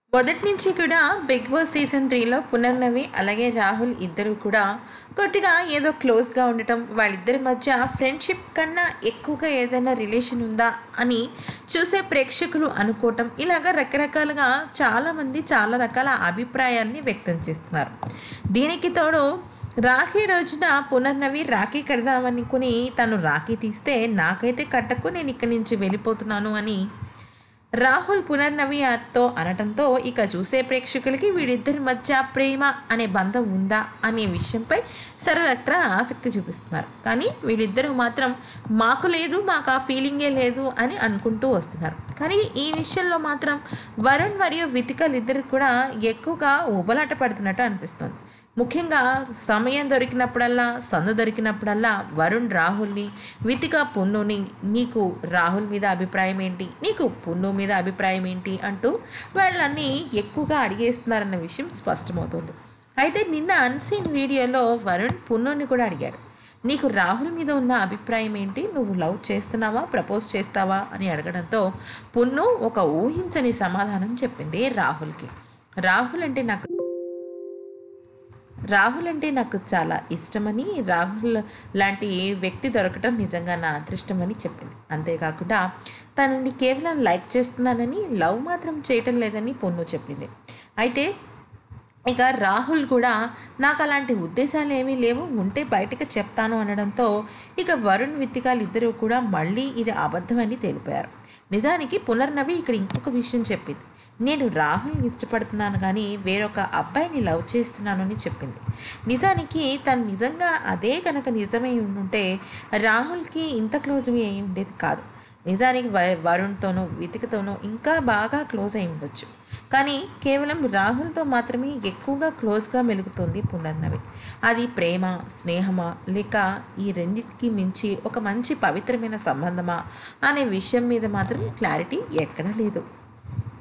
మొదటి నుంచి కూడా బిగ్ బాస్ సీజన్ త్రీలో పునర్నవి అలాగే రాహుల్ ఇద్దరు కూడా కొద్దిగా ఏదో క్లోజ్గా ఉండటం వాళ్ళిద్దరి మధ్య ఫ్రెండ్షిప్ కన్నా ఎక్కువగా ఏదైనా రిలేషన్ ఉందా అని చూసే ప్రేక్షకులు అనుకోవటం ఇలాగ రకరకాలుగా చాలామంది చాలా రకాల అభిప్రాయాల్ని వ్యక్తం చేస్తున్నారు దీనికి తోడు రాఖీ రోజున పునర్నవి రాఖీ కడదామనుకుని తను రాఖీ తీస్తే నాకైతే కట్టకు నేను ఇక్కడి నుంచి వెళ్ళిపోతున్నాను అని రాహుల్ పునర్నవితో అనటంతో ఇక చూసే ప్రేక్షకులకి వీడిద్దరి మధ్య ప్రేమ అనే బంధం ఉందా అనే విషయంపై సర్వత్రా ఆసక్తి చూపిస్తున్నారు కానీ వీళ్ళిద్దరూ మాత్రం మాకు లేదు మాకు ఆ ఫీలింగే లేదు అని అనుకుంటూ వస్తున్నారు కానీ ఈ విషయంలో మాత్రం వరుణ్ మరియు వితికలు ఇద్దరు కూడా ఎక్కువగా ఉబలాట పడుతున్నట్టు అనిపిస్తుంది ముఖ్యంగా సమయం దొరికినప్పుడల్లా సందు దొరికినప్పుడల్లా వరుణ్ రాహుల్ని వితిక పున్నుని నీకు రాహుల్ మీద అభిప్రాయం ఏంటి నీకు పున్ను మీద అభిప్రాయం ఏంటి అంటూ వాళ్ళని ఎక్కువగా అడిగేస్తున్నారన్న విషయం స్పష్టమవుతుంది అయితే నిన్న అన్సీన్ వీడియోలో వరుణ్ పున్నుని కూడా అడిగాడు నీకు రాహుల్ మీద ఉన్న అభిప్రాయం ఏంటి నువ్వు లవ్ చేస్తున్నావా ప్రపోజ్ చేస్తావా అని అడగడంతో పున్ను ఒక ఊహించని సమాధానం చెప్పింది రాహుల్కి రాహుల్ అంటే నాకు రాహుల్ అంటే నాకు చాలా ఇష్టమని రాహుల్ లాంటి వ్యక్తి దొరకటం నిజంగా నా అదృష్టమని చెప్పింది అంతేకాకుండా తనని కేవలం లైక్ చేస్తున్నానని లవ్ మాత్రం చేయటం లేదని పొన్ను చెప్పింది అయితే ఇక రాహుల్ కూడా నాకు అలాంటి ఉద్దేశాలు ఏమీ లేవు ఉంటే బయటకు చెప్తాను అనడంతో ఇక వరుణ్ విత్తికాలు ఇద్దరూ కూడా మళ్ళీ ఇది అబద్ధమని తెలిపారు నిజానికి పునర్నవి ఇక్కడ ఇంకొక విషయం చెప్పింది నేను రాహుల్ని ఇష్టపడుతున్నాను కానీ వేరొక అబ్బాయిని లవ్ చేస్తున్నాను అని చెప్పింది నిజానికి తను నిజంగా అదే కనుక నిజమై ఉండుంటే రాహుల్కి ఇంత క్లోజ్ అయి ఉండేది కాదు నిజానికి వ వరుణ్తోనూ వితికతోనూ ఇంకా బాగా క్లోజ్ అయి ఉండొచ్చు కానీ కేవలం రాహుల్తో మాత్రమే ఎక్కువగా క్లోజ్గా మెలుగుతుంది పునర్నవి అది ప్రేమ స్నేహమా లేక ఈ రెండింటికి మించి ఒక మంచి పవిత్రమైన సంబంధమా అనే విషయం మీద మాత్రం క్లారిటీ ఎక్కడా లేదు